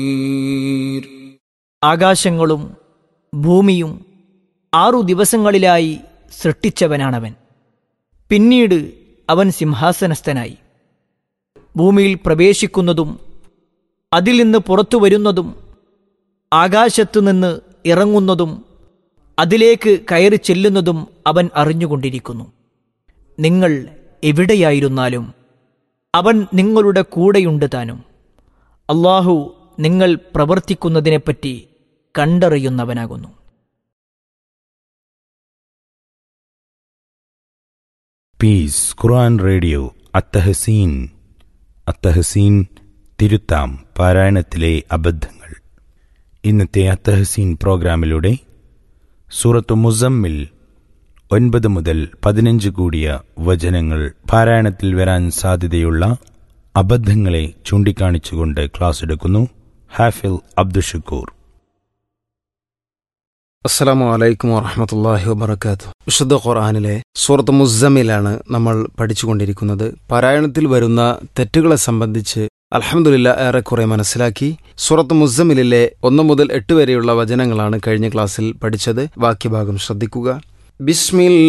ആകാശങ്ങളും ഭൂമിയും ആറു ദിവസങ്ങളിലായി സൃഷ്ടിച്ചവനാണവൻ പിന്നീട് അവൻ സിംഹാസനസ്ഥനായി ഭൂമിയിൽ പ്രവേശിക്കുന്നതും അതിൽ നിന്ന് പുറത്തു വരുന്നതും ആകാശത്തു നിന്ന് ഇറങ്ങുന്നതും അതിലേക്ക് കയറി ചെല്ലുന്നതും അവൻ അറിഞ്ഞുകൊണ്ടിരിക്കുന്നു നിങ്ങൾ എവിടെയായിരുന്നാലും അവൻ നിങ്ങളുടെ കൂടെയുണ്ട് താനും അള്ളാഹു നിങ്ങൾ പ്രവർത്തിക്കുന്നതിനെപ്പറ്റി കണ്ടറിയുന്നവനാകുന്നു പീസ് ഖുർആൻ റേഡിയോ അത്തഹസീൻ അത്തഹസീൻ തിരുത്താം പാരായണത്തിലെ അബദ്ധങ്ങൾ ഇന്നത്തെ അത്തഹസീൻ പ്രോഗ്രാമിലൂടെ സൂറത്ത് മുസമ്മിൽ ഒൻപത് മുതൽ പതിനഞ്ച് കൂടിയ വചനങ്ങൾ പാരായണത്തിൽ വരാൻ സാധ്യതയുള്ള അബദ്ധങ്ങളെ ചൂണ്ടിക്കാണിച്ചുകൊണ്ട് ക്ലാസ് എടുക്കുന്നു ഹാഫിൽ അബ്ദുഷക്കൂർ അസ്സലാമു അലൈക്കും വറഹമത്തല്ലാഹി വബർക്കാത്തു വിശുദ്ധ ഖുർആാനിലെ സൂറത്ത് മുസമ്മിലാണ് നമ്മൾ പഠിച്ചുകൊണ്ടിരിക്കുന്നത് പാരായണത്തിൽ വരുന്ന തെറ്റുകളെ സംബന്ധിച്ച് അലഹമുല്ല ഏറെക്കുറെ മനസ്സിലാക്കി സൂറത്ത് മുസമ്മിലിലെ ഒന്ന് മുതൽ എട്ട് വരെയുള്ള വചനങ്ങളാണ് കഴിഞ്ഞ ക്ലാസ്സിൽ പഠിച്ചത് വാക്യഭാഗം ശ്രദ്ധിക്കുക ബിസ്മിൽ